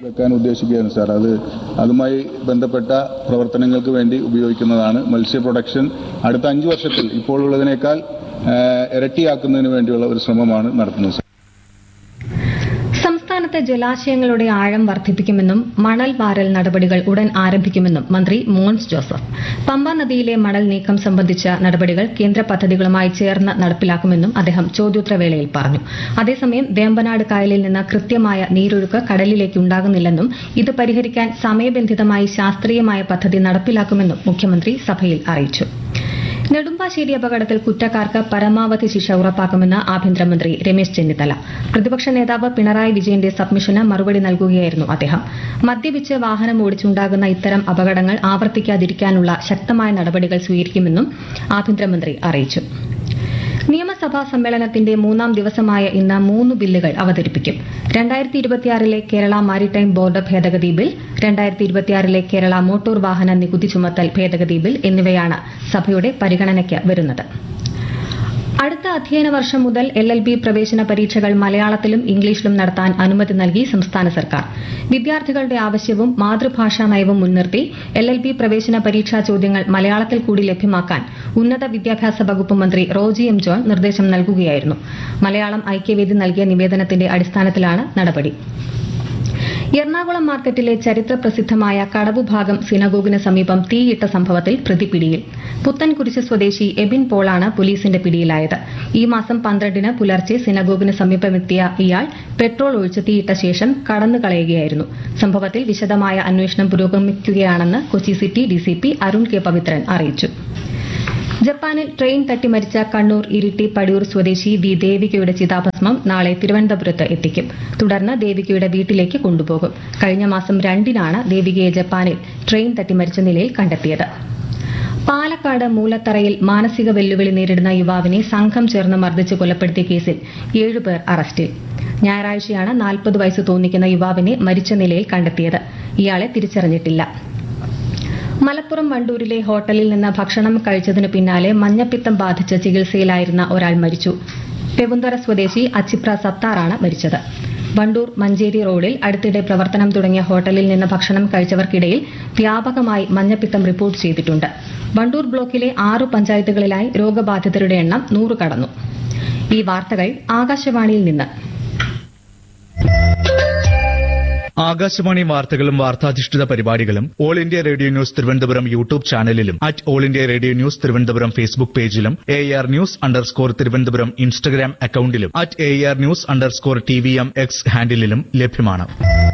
വെക്കാൻ ഉദ്ദേശിക്കുകയാണ് സാർ അത് അതുമായി ബന്ധപ്പെട്ട പ്രവർത്തനങ്ങൾക്ക് വേണ്ടി ഉപയോഗിക്കുന്നതാണ് മത്സ്യ പ്രൊഡക്ഷൻ അടുത്ത അഞ്ചു വർഷത്തിൽ ഇപ്പോൾ ഉള്ളതിനേക്കാൾ ആ, ഇരട്ടിയാക്കുന്നതിന് വേണ്ടിയുള്ള ഒരു ശ്രമമാണ് നടത്തുന്നത് സാർ സംസ്ഥാനത്തെ ജലാശയങ്ങളുടെ ആഴം വർദ്ധിപ്പിക്കുമെന്നും മണൽ വാരൽ നടപടികൾ ഉടൻ ആരംഭിക്കുമെന്നും മന്ത്രി മോൻസ് ജോസഫ് പമ്പ നദിയിലെ മണൽ നീക്കം സംബന്ധിച്ച നടപടികൾ കേന്ദ്ര പദ്ധതികളുമായി ചേർന്ന് നടപ്പിലാക്കുമെന്നും അദ്ദേഹം ചോദ്യോത്തരവേളയിൽ പറഞ്ഞു അതേസമയം വേമ്പനാട് കായലിൽ നിന്ന് കൃത്യമായ നീരൊഴുക്ക് കടലിലേക്ക് ഉണ്ടാകുന്നില്ലെന്നും ഇത് പരിഹരിക്കാൻ സമയബന്ധിതമായി ശാസ്ത്രീയമായ പദ്ധതി നടപ്പിലാക്കുമെന്നും മുഖ്യമന്ത്രി സഭയിൽ അറിയിച്ചു നെടുമ്പാശ്ശേരി അപകടത്തിൽ കുറ്റക്കാർക്ക് പരമാവധി ശിക്ഷ ഉറപ്പാക്കുമെന്ന് ആഭ്യന്തരമന്ത്രി രമേശ് ചെന്നിത്തല പ്രതിപക്ഷ നേതാവ് പിണറായി വിജയന്റെ സബ്മിഷന് മറുപടി നൽകുകയായിരുന്നു അദ്ദേഹം മദ്യപിച്ച് വാഹനം ഓടിച്ചുണ്ടാകുന്ന ഇത്തരം അപകടങ്ങൾ ആവർത്തിക്കാതിരിക്കാനുള്ള ശക്തമായ നടപടികൾ സ്വീകരിക്കുമെന്നും ആഭ്യന്തരമന്ത്രി അറിയിച്ചു നിയമസഭാ സമ്മേളനത്തിന്റെ മൂന്നാം ദിവസമായ ഇന്ന് മൂന്ന് ബില്ലുകൾ അവതരിപ്പിക്കും രണ്ടായിരത്തി ഇരുപത്തിയാറിലെ കേരള മാരിടൈം ബോർഡ് ഭേദഗതി ബിൽ രണ്ടായിരത്തി ഇരുപത്തിയാറിലെ കേരള മോട്ടോർ വാഹന നികുതി ചുമത്തൽ ഭേദഗതി ബിൽ എന്നിവയാണ് സഭയുടെ പരിഗണനയ്ക്ക് വരുന്നത് അടുത്ത അധ്യയന വർഷം മുതൽ എൽ എൽ ബി പ്രവേശന പരീക്ഷകൾ മലയാളത്തിലും ഇംഗ്ലീഷിലും നടത്താൻ അനുമതി നൽകി സംസ്ഥാന സർക്കാർ വിദ്യാർത്ഥികളുടെ ആവശ്യവും മാതൃഭാഷാ നയവും മുൻനിർത്തി എൽ എൽ ബി പ്രവേശന പരീക്ഷാ ചോദ്യങ്ങൾ മലയാളത്തിൽ കൂടി ലഭ്യമാക്കാൻ ഉന്നത വിദ്യാഭ്യാസ വകുപ്പ് മന്ത്രി റോജി എം ജോൺ നിർദ്ദേശം നൽകുകയായിരുന്നു മലയാളം ഐക്യവേദി നൽകിയ നിവേദനത്തിന്റെ അടിസ്ഥാനത്തിലാണ് നടപടി എറണാകുളം മാർക്കറ്റിലെ ചരിത്ര പ്രസിദ്ധമായ കടവുഭാഗം സിനഗോഗിന് സമീപം തീയിട്ട സംഭവത്തിൽ പ്രതി പിടിയിൽ പുത്തൻകുരിശ് സ്വദേശി എബിൻ പോളാണ് പോലീസിന്റെ പിടിയിലായത് ഈ മാസം പന്ത്രണ്ടിന് പുലർച്ചെ സിനഗോഗിന് സമീപമെത്തിയ ഇയാൾ പെട്രോൾ ഒഴിച്ച് തീയിട്ട ശേഷം കടന്നു കളയുകയായിരുന്നു സംഭവത്തിൽ വിശദമായ അന്വേഷണം പുരോഗമിക്കുകയാണെന്ന് Kochi city DCP Arun K Pavithran അറിയിച്ചു ജപ്പാനിൽ ട്രെയിൻ തട്ടി മരിച്ച കണ്ണൂർ ഇരിട്ടി പടിയൂർ സ്വദേശി വി ദേവികയുടെ ചിതാഭസ്മം നാളെ തിരുവനന്തപുരത്ത് എത്തിക്കും തുടർന്ന് ദേവികയുടെ വീട്ടിലേക്ക് കൊണ്ടുപോകും കഴിഞ്ഞ മാസം രണ്ടിനാണ് ദേവികയെ ജപ്പാനിൽ ട്രെയിൻ തട്ടി മരിച്ച നിലയിൽ കണ്ടെത്തിയത് പാലക്കാട് മൂലത്തറയിൽ മാനസിക വെല്ലുവിളി നേരിടുന്ന യുവാവിനെ സംഘം ചേർന്ന് മർദ്ദിച്ച് കൊലപ്പെടുത്തിയ കേസിൽ ഏഴുപേർ അറസ്റ്റിൽ ഞായറാഴ്ചയാണ് നാൽപ്പത് വയസ്സ് തോന്നിക്കുന്ന യുവാവിനെ മരിച്ച നിലയിൽ കണ്ടെത്തിയത് ഇയാളെ തിരിച്ചറിഞ്ഞിട്ടില്ല മലപ്പുറം വണ്ടൂരിലെ ഹോട്ടലിൽ നിന്ന് ഭക്ഷണം കഴിച്ചതിനു പിന്നാലെ മഞ്ഞപ്പിത്തം ബാധിച്ച് ചികിത്സയിലായിരുന്ന ഒരാൾ മരിച്ചു പെവുന്തറ സ്വദേശി അച്ചിപ്ര സത്താറാണ് മരിച്ചത് വണ്ടൂർ മഞ്ചേരി റോഡിൽ അടുത്തിടെ പ്രവർത്തനം തുടങ്ങിയ ഹോട്ടലിൽ നിന്ന് ഭക്ഷണം കഴിച്ചവർക്കിടയിൽ വ്യാപകമായി മഞ്ഞപ്പിത്തം റിപ്പോർട്ട് ചെയ്തിട്ടുണ്ട് വണ്ടൂർ ബ്ലോക്കിലെ ആറ് പഞ്ചായത്തുകളിലായി രോഗബാധിതരുടെ എണ്ണം നൂറ് കടന്നു ഈ വാർത്തകൾ ആകാശവാണിയിൽ നിന്ന് ആകാശവാണി വാർത്തകളും വാർത്താധിഷ്ഠിത പരിപാടികളും all India radio news Thiruvananthapuram YouTube ചാനലിലും at all India radio news Thiruvananthapuram Facebook പേജിലും A R news underscore Thiruvananthapuram Instagram അക്കൌണ്ടിലും at A R news underscore T V M X ഹാൻഡിലും ലഭ്യമാണ്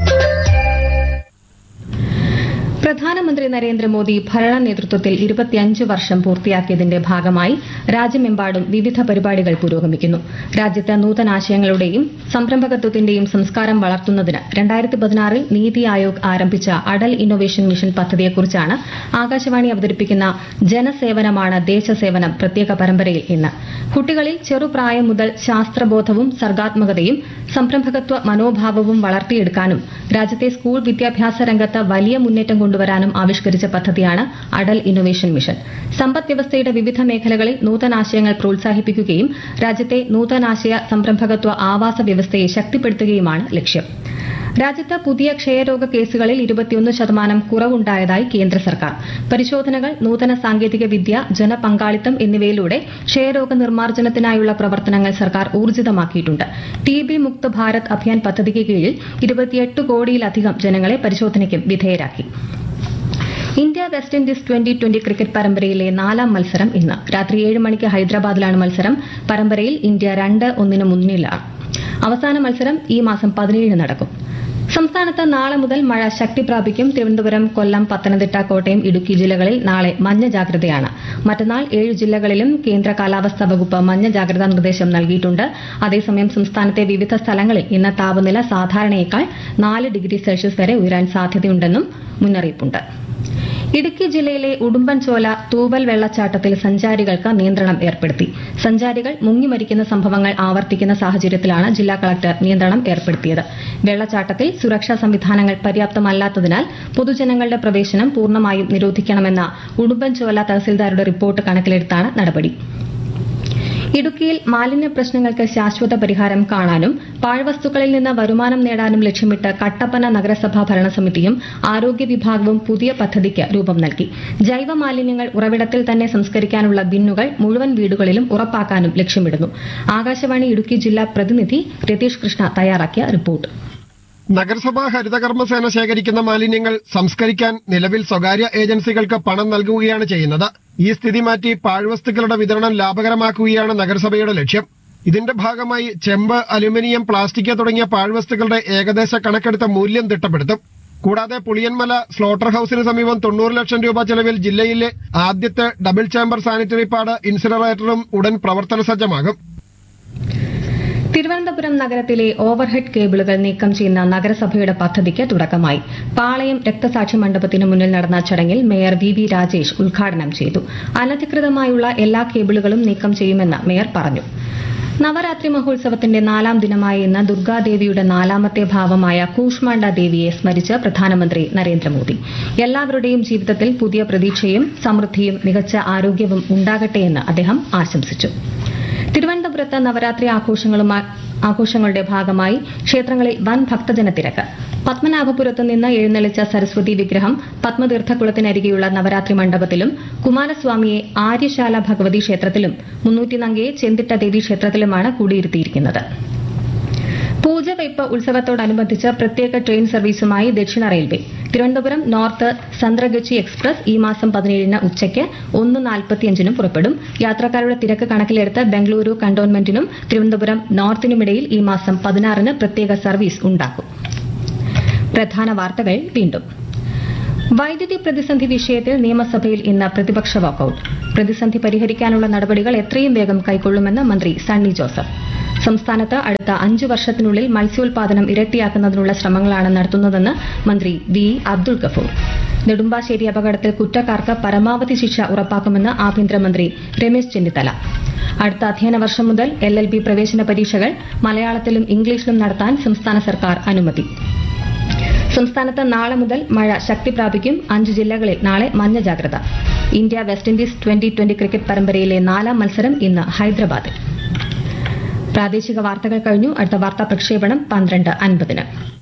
പ്രധാനമന്ത്രി നരേന്ദ്രമോദി ഭരണ നേതൃത്വത്തിൽ ഇരുപത്തിയഞ്ച് വർഷം പൂർത്തിയാക്കിയതിന്റെ ഭാഗമായി രാജ്യമെമ്പാടും വിവിധ പരിപാടികൾ പുരോഗമിക്കുന്നു രാജ്യത്ത് നൂതനാശയങ്ങളുടെയും സംരംഭകത്വത്തിന്റെയും സംസ്കാരം വളർത്തുന്നതിന് രണ്ടായിരത്തി പതിനാറിൽ നീതി ആയോഗ് ആരംഭിച്ച അടൽ ഇന്നൊവേഷൻ മിഷൻ പദ്ധതിയെക്കുറിച്ചാണ് ആകാശവാണി അവതരിപ്പിക്കുന്ന ജനസേവനമാണ് ദേശസേവനം പ്രത്യേക പരമ്പരയിൽ ഇന്ന് കുട്ടികളിൽ ചെറുപ്രായം മുതൽ ശാസ്ത്രബോധവും സർഗാത്മകതയും സംരംഭകത്വ മനോഭാവവും വളർത്തിയെടുക്കാനും രാജ്യത്തെ സ്കൂൾ വിദ്യാഭ്യാസ രംഗത്ത് വലിയ മുന്നേറ്റം കൊണ്ടുവരാനും ആവിഷ്കരിച്ച പദ്ധതിയാണ് അടൽ ഇന്നൊവേഷൻ മിഷൻ സമ്പദ് വ്യവസ്ഥയുടെ വിവിധ മേഖലകളിൽ നൂതനാശയങ്ങൾ പ്രോത്സാഹിപ്പിക്കുകയും രാജ്യത്തെ നൂതനാശയ സംരംഭകത്വ ആവാസ വ്യവസ്ഥയെ ശക്തിപ്പെടുത്തുകയുമാണ് ലക്ഷ്യം രാജ്യത്ത് പുതിയ ക്ഷയരോഗ കേസുകളിൽ ഇരുപത്തിയൊന്ന് ശതമാനം കുറവുണ്ടായതായി കേന്ദ്ര സർക്കാർ പരിശോധനകൾ നൂതന സാങ്കേതിക വിദ്യ ജനപങ്കാളിത്തം എന്നിവയിലൂടെ ക്ഷയരോഗ നിർമ്മാർജ്ജനത്തിനായുള്ള പ്രവർത്തനങ്ങൾ സർക്കാർ ഊർജിതമാക്കിയിട്ടുണ്ട് ടി ബി മുക്ത് ഭാരത് അഭിയാൻ പദ്ധതിക്ക് കീഴിൽ ഇരുപത്തിയെട്ട് കോടിയിലധികം ജനങ്ങളെ പരിശോധനയ്ക്കും വിധേയരാക്കി India West Indies twenty twenty cricket പരമ്പരയിലെ നാലാം മത്സരം ഇന്ന് രാത്രി ഏഴ് മണിക്ക് ഹൈദരാബാദിലാണ് മത്സരം പരമ്പരയിൽ ഇന്ത്യ രണ്ട് ഒന്നിന് മുന്നിലാണ് അവസാന മത്സരം ഈ മാസം പതിനേഴിന് നടക്കും സംസ്ഥാനത്ത് നാളെ മുതൽ മഴ ശക്തി പ്രാപിക്കും തിരുവനന്തപുരം കൊല്ലം പത്തനംതിട്ട കോട്ടയം ഇടുക്കി ജില്ലകളിൽ നാളെ മഞ്ഞ ജാഗ്രതയാണ് മറ്റന്നാൾ ഏഴ് ജില്ലകളിലും കേന്ദ്ര കാലാവസ്ഥാ വകുപ്പ് മഞ്ഞ ജാഗ്രതാ നിർദ്ദേശം നൽകിയിട്ടുണ്ട് അതേസമയം സംസ്ഥാനത്തെ വിവിധ സ്ഥലങ്ങളിൽ ഇന്ന് താപനില സാധാരണയേക്കാൾ നാല് ഡിഗ്രി സെൽഷ്യസ് വരെ ഉയരാൻ സാധ്യതയുണ്ടെന്നും മുന്നറിയിപ്പുണ്ട് ഇടുക്കി ജില്ലയിലെ ഉടുമ്പൻചോല തൂവൽ വെള്ളച്ചാട്ടത്തിൽ സഞ്ചാരികൾക്ക് നിയന്ത്രണം ഏർപ്പെടുത്തി സഞ്ചാരികൾ മുങ്ങിമരിക്കുന്ന സംഭവങ്ങൾ ആവർത്തിക്കുന്ന സാഹചര്യത്തിലാണ് ജില്ലാ കളക്ടർ നിയന്ത്രണം ഏർപ്പെടുത്തിയത് വെള്ളച്ചാട്ടത്തിൽ സുരക്ഷാ സംവിധാനങ്ങൾ പര്യാപ്തമല്ലാത്തതിനാൽ പൊതുജനങ്ങളുടെ പ്രവേശനം പൂർണ്ണമായും നിരോധിക്കണമെന്ന ഉടുമ്പൻചോല തഹസിൽദാരുടെ റിപ്പോർട്ട് കണക്കിലെടുത്താണ് നടപടി ഇടുക്കിയിൽ മാലിന്യ പ്രശ്നങ്ങൾക്ക് ശാശ്വത പരിഹാരം കാണാനും പാഴ്വസ്തുക്കളിൽ നിന്ന് വരുമാനം നേടാനും ലക്ഷ്യമിട്ട് കട്ടപ്പന നഗരസഭാ ഭരണസമിതിയും ആരോഗ്യ വിഭാഗവും പുതിയ പദ്ധതിക്ക് രൂപം നൽകി ജൈവ മാലിന്യങ്ങൾ ഉറവിടത്തിൽ തന്നെ സംസ്കരിക്കാനുള്ള ബിന്നുകൾ മുഴുവൻ വീടുകളിലും ഉറപ്പാക്കാനും ലക്ഷ്യമിടുന്നു ആകാശവാണി ഇടുക്കി ജില്ലാ പ്രതിനിധി രതീഷ് കൃഷ്ണ തയ്യാറാക്കിയ റിപ്പോർട്ട് നഗരസഭാ ഹരിതകർമ്മസേന ശേഖരിക്കുന്ന മാലിന്യങ്ങൾ സംസ്കരിക്കാൻ നിലവിൽ സ്വകാര്യ ഏജൻസികൾക്ക് പണം നൽകുകയാണ് ചെയ്യുന്നത് ഈ സ്ഥിതി മാറ്റി പാഴ്വസ്തുക്കളുടെ വിതരണം ലാഭകരമാക്കുകയാണ് നഗരസഭയുടെ ലക്ഷ്യം ഇതിന്റെ ഭാഗമായി ചെമ്പ് അലുമിനിയം പ്ലാസ്റ്റിക് തുടങ്ങിയ പാഴ്വസ്തുക്കളുടെ ഏകദേശ കണക്കെടുത്ത മൂല്യം തിട്ടപ്പെടുത്തും കൂടാതെ പുളിയൻമല സ്ലോട്ടർ ഹൌസിന് സമീപം തൊണ്ണൂറ് ലക്ഷം രൂപ ചെലവിൽ ജില്ലയിലെ ആദ്യത്തെ ഡബിൾ ചേംബർ സാനിറ്ററി പാഡ് ഇൻസിനറേറ്ററും ഉടൻ പ്രവർത്തന സജ്ജമാകും തിരുവനന്തപുരം നഗരത്തിലെ ഓവർഹെഡ് കേബിളുകൾ നീക്കം ചെയ്യുന്ന നഗരസഭയുടെ പദ്ധതിക്ക് തുടക്കമായി പാളയം രക്തസാക്ഷി മണ്ഡപത്തിന് മുന്നിൽ നടന്ന ചടങ്ങിൽ മേയർ വി വി രാജേഷ് ഉദ്ഘാടനം ചെയ്തു അനധികൃതമായുള്ള എല്ലാ കേബിളുകളും നീക്കം ചെയ്യുമെന്ന് മേയർ പറഞ്ഞു നവരാത്രി മഹോത്സവത്തിന്റെ നാലാം ദിനമായ ഇന്ന് ദുർഗാദേവിയുടെ നാലാമത്തെ ഭാവമായ കൂഷ്മാണ്ഡ ദേവിയെ സ്മരിച്ച് പ്രധാനമന്ത്രി നരേന്ദ്രമോദി എല്ലാവരുടെയും ജീവിതത്തിൽ പുതിയ പ്രതീക്ഷയും സമൃദ്ധിയും മികച്ച ആരോഗ്യവും ഉണ്ടാകട്ടെയെന്ന് അദ്ദേഹം ആശംസിച്ചു തിരുവനന്തപുരത്ത് നവരാത്രി ആഘോഷങ്ങളുമായി ആഘോഷങ്ങളുടെ ഭാഗമായി ക്ഷേത്രങ്ങളിൽ വൻ ഭക്തജന തിരക്ക് പത്മനാഭപുരത്ത് നിന്ന് എഴുന്നള്ളിച്ച സരസ്വതി വിഗ്രഹം പത്മതീർത്ഥക്കുളത്തിനരികെയുള്ള നവരാത്രി മണ്ഡപത്തിലും കുമാരസ്വാമിയെ ആര്യശാല ഭഗവതി ക്ഷേത്രത്തിലും മുന്നൂറ്റിനങ്കയെ ചെന്തിട്ട ദേവി ക്ഷേത്രത്തിലുമാണ് കൂടിയിരുത്തിയിരിക്കുന്നത് പൂജവയ്പ് ഉത്സവത്തോടനുബന്ധിച്ച് പ്രത്യേക ട്രെയിൻ സർവീസുമായി ദക്ഷിണ railway Thiruvananthapuram north Santragachi express ഈ മാസം പതിനേഴിന് ഉച്ചയ്ക്ക് ഒന്ന് നാൽപ്പത്തിയഞ്ചിനും പുറപ്പെടും യാത്രക്കാരുടെ തിരക്ക് കണക്കിലെടുത്ത് ബംഗളൂരു കണ്ടോൺമെന്റിനും തിരുവനന്തപുരം നോർത്തിനുമിടയിൽ ഈ മാസം പതിനാറിന് പ്രത്യേക സർവീസ് ഉണ്ടാക്കും പ്രധാന വാർത്തകൾ വീണ്ടും വൈദ്യുതി പ്രതിസന്ധി വിഷയത്തിൽ നിയമസഭയിൽ ഇന്ന് പ്രതിപക്ഷ വാക്കൌട്ട് പ്രതിസന്ധി പരിഹരിക്കാനുള്ള നടപടികൾ എത്രയും വേഗം കൈക്കൊള്ളുമെന്ന് മന്ത്രി സണ്ണി ജോസഫ് സംസ്ഥാനത്ത് അടുത്ത അഞ്ചു വർഷത്തിനുള്ളിൽ മത്സ്യോൽപാദനം ഇരട്ടിയാക്കുന്നതിനുള്ള ശ്രമങ്ങളാണ് നടത്തുന്നതെന്ന് മന്ത്രി വി അബ്ദുൾ ഗഫൂർ നെടുമ്പാശ്ശേരി അപകടത്തിൽ കുറ്റക്കാർക്ക് പരമാവധി ശിക്ഷ ഉറപ്പാക്കുമെന്ന് ആഭ്യന്തരമന്ത്രി രമേശ് ചെന്നിത്തല അടുത്ത അധ്യയന വർഷം മുതൽ എൽ എൽ ബി പ്രവേശന പരീക്ഷകൾ മലയാളത്തിലും ഇംഗ്ലീഷിലും നടത്താൻ സംസ്ഥാന സർക്കാർ അനുമതി സംസ്ഥാനത്ത് നാളെ മുതൽ മഴ ശക്തി പ്രാപിക്കും അഞ്ച് ജില്ലകളിൽ നാളെ മഞ്ഞ ജാഗ്രത India West Indies twenty twenty cricket പരമ്പരയിലെ നാലാം മത്സരം ഇന്ന് ഹൈദരാബാദിൽ പ്രാദേശിക വാർത്തകൾ കഴിഞ്ഞു അടുത്ത വാർത്താ പ്രക്ഷേപണം പന്ത്രണ്ട് അൻപതിന്